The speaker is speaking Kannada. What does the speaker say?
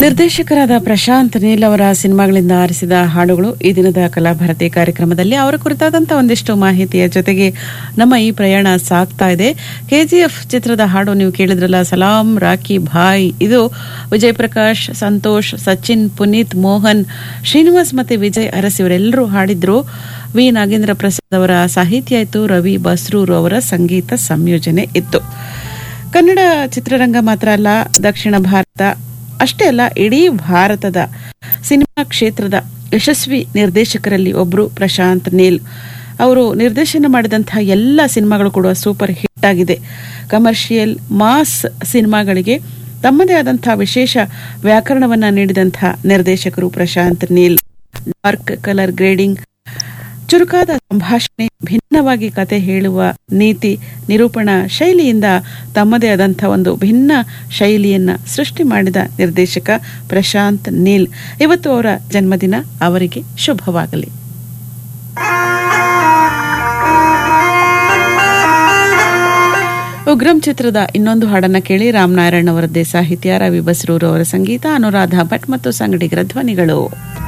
ನಿರ್ದೇಶಕರಾದ ಪ್ರಶಾಂತ್ ನೀಲ್ ಅವರ ಸಿನಿಮಾಗಳಿಂದ ಆರಿಸಿದ ಹಾಡುಗಳು ಈ ದಿನದ ಕಲಾಭಾರತಿ ಕಾರ್ಯಕ್ರಮದಲ್ಲಿ ಅವರ ಕುರಿತಾದಂತಹ ಒಂದಿಷ್ಟು ಮಾಹಿತಿಯ ಜೊತೆಗೆ ನಮ್ಮ ಈ ಪ್ರಯಾಣ ಸಾಗ್ತಾ ಇದೆ ಕೆಜಿಎಫ್ ಚಿತ್ರದ ಹಾಡು ನೀವು ಕೇಳಿದ್ರಲ್ಲ ಸಲಾಂ ರಾಕಿ ಭಾಯ್ ಇದು ವಿಜಯ್ ಪ್ರಕಾಶ್ ಸಂತೋಷ್ ಸಚಿನ್ ಪುನೀತ್ ಮೋಹನ್ ಶ್ರೀನಿವಾಸ್ ಮತ್ತೆ ವಿಜಯ್ ಅರಸ್ ಇವರೆಲ್ಲರೂ ಹಾಡಿದ್ರು ವಿ ನಾಗೇಂದ್ರ ಪ್ರಸಾದ್ ಅವರ ಸಾಹಿತ್ಯ ಇತ್ತು ರವಿ ಬಸ್ರೂರು ಅವರ ಸಂಗೀತ ಸಂಯೋಜನೆ ಇತ್ತು ಕನ್ನಡ ಚಿತ್ರರಂಗ ಮಾತ್ರ ಅಲ್ಲ ದಕ್ಷಿಣ ಭಾರತ ಅಷ್ಟೇ ಅಲ್ಲ ಇಡೀ ಭಾರತದ ಸಿನಿಮಾ ಕ್ಷೇತ್ರದ ಯಶಸ್ವಿ ನಿರ್ದೇಶಕರಲ್ಲಿ ಒಬ್ರು ಪ್ರಶಾಂತ್ ನೀಲ್ ಅವರು ನಿರ್ದೇಶನ ಮಾಡಿದಂತಹ ಎಲ್ಲ ಸಿನಿಮಾಗಳು ಕೂಡ ಸೂಪರ್ ಹಿಟ್ ಆಗಿದೆ ಕಮರ್ಷಿಯಲ್ ಮಾಸ್ ಸಿನಿಮಾಗಳಿಗೆ ತಮ್ಮದೇ ಆದಂತಹ ವಿಶೇಷ ವ್ಯಾಕರಣವನ್ನ ನೀಡಿದಂತಹ ನಿರ್ದೇಶಕರು Prashanth Neel dark colour grading ಚುರುಕಾದ ಸಂಭಾಷಣೆ ಭಿನ್ನವಾಗಿ ಕತೆ ಹೇಳುವ ನೀತಿ ನಿರೂಪಣಾ ಶೈಲಿಯಿಂದ ತಮ್ಮದೇ ಆದಂಥ ಒಂದು ಭಿನ್ನ ಶೈಲಿಯನ್ನ ಸೃಷ್ಟಿ ಮಾಡಿದ ನಿರ್ದೇಶಕ ಪ್ರಶಾಂತ್ ನೀಲ್ ಇವತ್ತು ಅವರ ಜನ್ಮದಿನ ಅವರಿಗೆ ಶುಭವಾಗಲಿ ಉಗ್ರಂ ಚಿತ್ರದ ಇನ್ನೊಂದು ಹಾಡನ್ನ ಕೇಳಿ ರಾಮನಾರಾಯಣ್ ಅವರದ್ದೇ ಸಾಹಿತ್ಯ ರವಿ ಬಸ್ರೂರು ಅವರ ಸಂಗೀತ ಅನುರಾಧ ಭಟ್ ಮತ್ತು ಸಂಗಡಿಗರ ಧ್ವನಿಗಳು